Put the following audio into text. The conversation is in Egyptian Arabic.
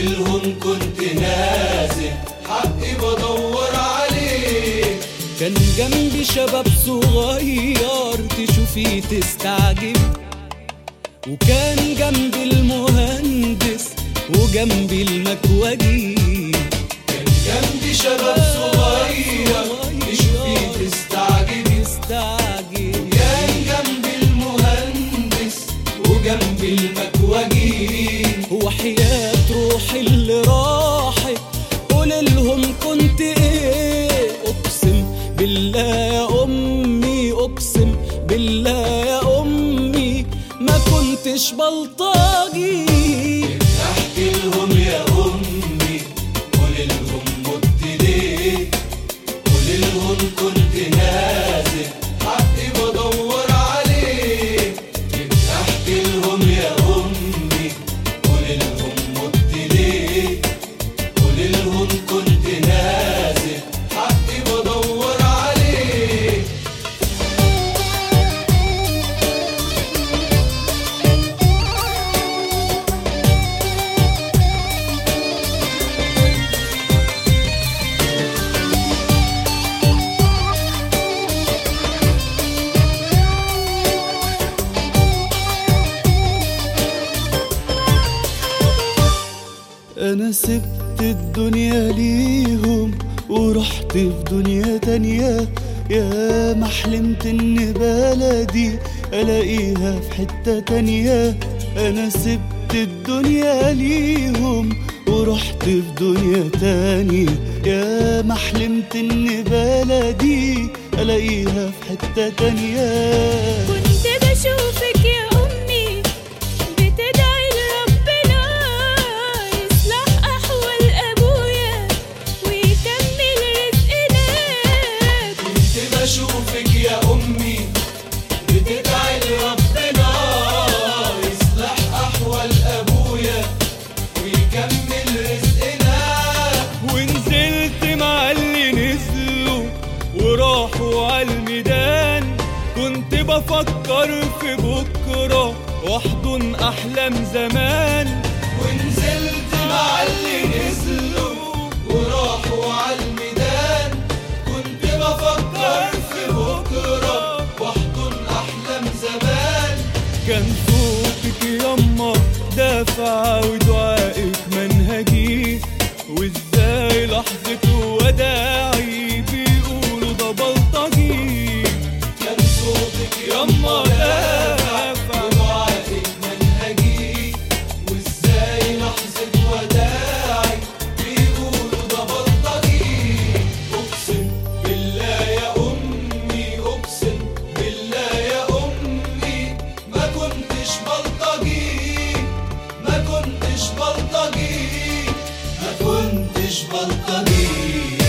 لهم كنت نازل حقي بدور عليه كان جنبي شباب صغير تشوفيه تستعجب وكان جنبي المهندس وجنبي المكوجي كان جنبي شباب صغير تشوفيه تستعجبي تستعجب كان جنبي المهندس وجنبي المكوجي وحياة روحي اللي راحت قول لهم كنت ايه اقسم بالله يا امي اقسم بالله يا امي ما كنتش بلطجي احكي لهم يا امي قول لهم مت ليه قول لهم كنت نازل حقي بدور عليه احكي لهم يا امي قول لهم مت ليه قول لهم كنت نازل حقي بدور عليه انا سبت الدنيا ليهم ورحت في دنيا تانية يا ما حلمت ان بلدي الاقيها في حتة تانية انا سبت الدنيا ليهم ورحت في دنيا تانية يا ما حلمت ان بلدي الاقيها في حتة تانية كنت بشوفك يا أمي بتدعي لربنا يصلح أحوال أبويا ويكمل رزقنا كنت بشوفك يا أمي بتدعي لربنا يصلح أحوال أبويا ويكمل رزقنا ونزلت مع اللي نزلوا وراحوا على الميدان كنت بفكر في بكرة واحضن أحلام زمان ونزلت مع اللي نزلوا وراحوا على الميدان كنت بفكر في بكرة واحضن أحلام زمان كان صوتك يما دافع ودعائك منهجي وازاي لحظة وداعي بيقولوا ده بلطجي كان صوتك يما يما دافع دافع ودعائك منهجي وازاي لحظة وداعي بيقولوا ده بلطجي اقسم بالله يا امي اقسم بالله يا امي ما كنتش بلطجي ما كنتش بلطجي ما كنتش بلطجي